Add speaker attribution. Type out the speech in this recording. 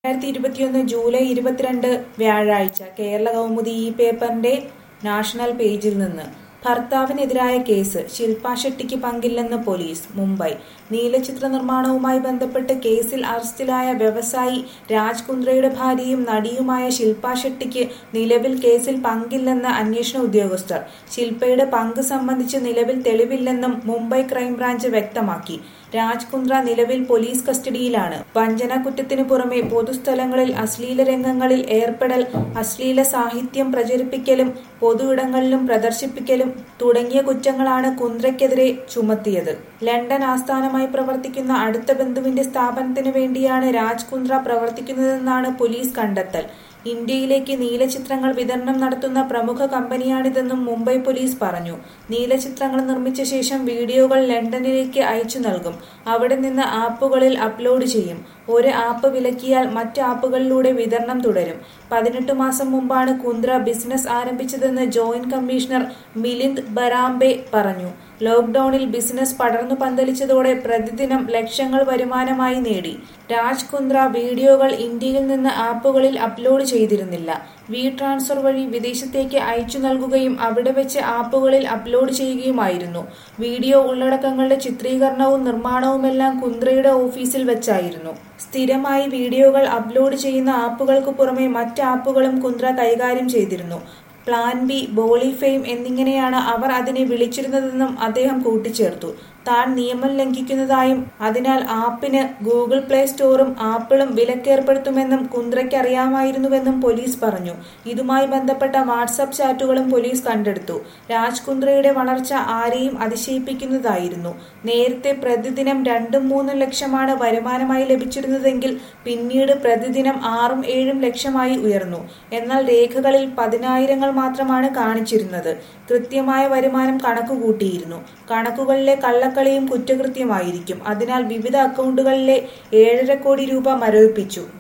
Speaker 1: രണ്ടായിരത്തി ഇരുപത്തിയൊന്ന് ജൂലൈ ഇരുപത്തിരണ്ട് വ്യാഴാഴ്ച കേരള കൗമുദി ഈ പേപ്പറിന്റെ നാഷണൽ പേജിൽ നിന്ന് ഭർത്താവിനെതിരായ കേസ് ശില്പ ഷെട്ടിക്ക് പങ്കില്ലെന്ന് പോലീസ് മുംബൈ നീലചിത്ര നിർമ്മാണവുമായി ബന്ധപ്പെട്ട് കേസിൽ അറസ്റ്റിലായ വ്യവസായി രാജ് കുന്ദ്രയുടെ ഭാര്യയും നടിയുമായ ശില്പ ഷെട്ടിക്ക് നിലവിൽ കേസിൽ പങ്കില്ലെന്ന് അന്വേഷണ ഉദ്യോഗസ്ഥർ ശില്പയുടെ പങ്ക് സംബന്ധിച്ച് നിലവിൽ തെളിവില്ലെന്നും മുംബൈ ക്രൈംബ്രാഞ്ച് വ്യക്തമാക്കി രാജ് കുന്ദ്ര നിലവിൽ പോലീസ് കസ്റ്റഡിയിലാണ് വഞ്ചന കുറ്റത്തിനു പുറമെ പൊതുസ്ഥലങ്ങളിൽ അശ്ലീല രംഗങ്ങളിൽ ഏർപ്പെടൽ അശ്ലീല സാഹിത്യം പ്രചരിപ്പിക്കലും പൊതു ഇടങ്ങളിലും പ്രദർശിപ്പിക്കലും തുടങ്ങിയ കുറ്റങ്ങളാണ് കുന്ദ്രയ്ക്കെതിരെ ചുമത്തിയത് ലണ്ടൻ ആസ്ഥാനമായി പ്രവർത്തിക്കുന്ന അടുത്ത ബന്ധുവിന്റെ സ്ഥാപനത്തിനു വേണ്ടിയാണ് രാജ് കുന്ദ്ര പ്രവർത്തിക്കുന്നതെന്നാണ് പോലീസ് കണ്ടെത്തൽ ഇന്ത്യയിലേക്ക് നീലചിത്രങ്ങൾ വിതരണം നടത്തുന്ന പ്രമുഖ കമ്പനിയാണിതെന്നും മുംബൈ പോലീസ് പറഞ്ഞു നീലചിത്രങ്ങൾ നിർമ്മിച്ച ശേഷം വീഡിയോകൾ ലണ്ടനിലേക്ക് അയച്ചു നൽകും അവിടെ നിന്ന് ആപ്പുകളിൽ അപ്ലോഡ് ചെയ്യും ഒരു ആപ്പ് വിലക്കിയാൽ മറ്റ് ആപ്പുകളിലൂടെ വിതരണം തുടരും പതിനെട്ട് മാസം മുമ്പാണ് കുന്ദ്ര ബിസിനസ് ആരംഭിച്ചതെന്ന് ജോയിന്റ് കമ്മീഷണർ മിലിന്ദ് ബരാംബെ പറഞ്ഞു ലോക്ഡൌണിൽ ബിസിനസ് പടർന്നു പന്തലിച്ചതോടെ പ്രതിദിനം ലക്ഷങ്ങൾ വരുമാനമായി നേടി രാജ് കുന്ദ്ര വീഡിയോകൾ ഇന്ത്യയിൽ നിന്ന് ആപ്പുകളിൽ അപ്ലോഡ് ചെയ്തിരുന്നില്ല വി ട്രാൻസ്ഫർ വഴി വിദേശത്തേക്ക് അയച്ചു നൽകുകയും അവിടെ വെച്ച് ആപ്പുകളിൽ അപ്ലോഡ് ചെയ്യുകയുമായിരുന്നു വീഡിയോ ഉള്ളടക്കങ്ങളുടെ ചിത്രീകരണവും നിർമ്മാണവുമെല്ലാം കുന്ദ്രയുടെ ഓഫീസിൽ വെച്ചായിരുന്നു സ്ഥിരമായി വീഡിയോകൾ അപ്ലോഡ് ചെയ്യുന്ന ആപ്പുകൾക്ക് പുറമെ മറ്റ് ആപ്പുകളും കുന്ദ്ര കൈകാര്യം ചെയ്തിരുന്നു പ്ലാൻ ബി ബോളി ഫെയിം എന്നിങ്ങനെയാണ് അവർ അതിനെ വിളിച്ചിരുന്നതെന്നും അദ്ദേഹം കൂട്ടിച്ചേർത്തു താൻ നിയമം ലംഘിക്കുന്നതായും അതിനാൽ ആപ്പിന് ഗൂഗിൾ പ്ലേ സ്റ്റോറും ആപ്പിളും വിലക്കേർപ്പെടുത്തുമെന്നും കുന്ദ്രയ്ക്ക് അറിയാമായിരുന്നുവെന്നും പോലീസ് പറഞ്ഞു ഇതുമായി ബന്ധപ്പെട്ട വാട്സപ്പ് ചാറ്റുകളും പോലീസ് കണ്ടെടുത്തു രാജ് കുന്ദ്രയുടെ വളർച്ച ആരെയും അതിശയിപ്പിക്കുന്നതായിരുന്നു നേരത്തെ പ്രതിദിനം രണ്ടും മൂന്നും ലക്ഷമാണ് വരുമാനമായി ലഭിച്ചിരുന്നതെങ്കിൽ പിന്നീട് പ്രതിദിനം ആറും ഏഴും ലക്ഷമായി ഉയർന്നു എന്നാൽ രേഖകളിൽ പതിനായിരങ്ങൾ മാത്രമാണ് കാണിച്ചിരുന്നത് കൃത്യമായ വരുമാനം കണക്കുകൂട്ടിയിരുന്നു കണക്കുകളിലെ കള്ളക്കളിയും കുറ്റകൃത്യമായിരിക്കും അതിനാൽ വിവിധ അക്കൗണ്ടുകളിലെ ഏഴര കോടി രൂപ മരവിപ്പിച്ചു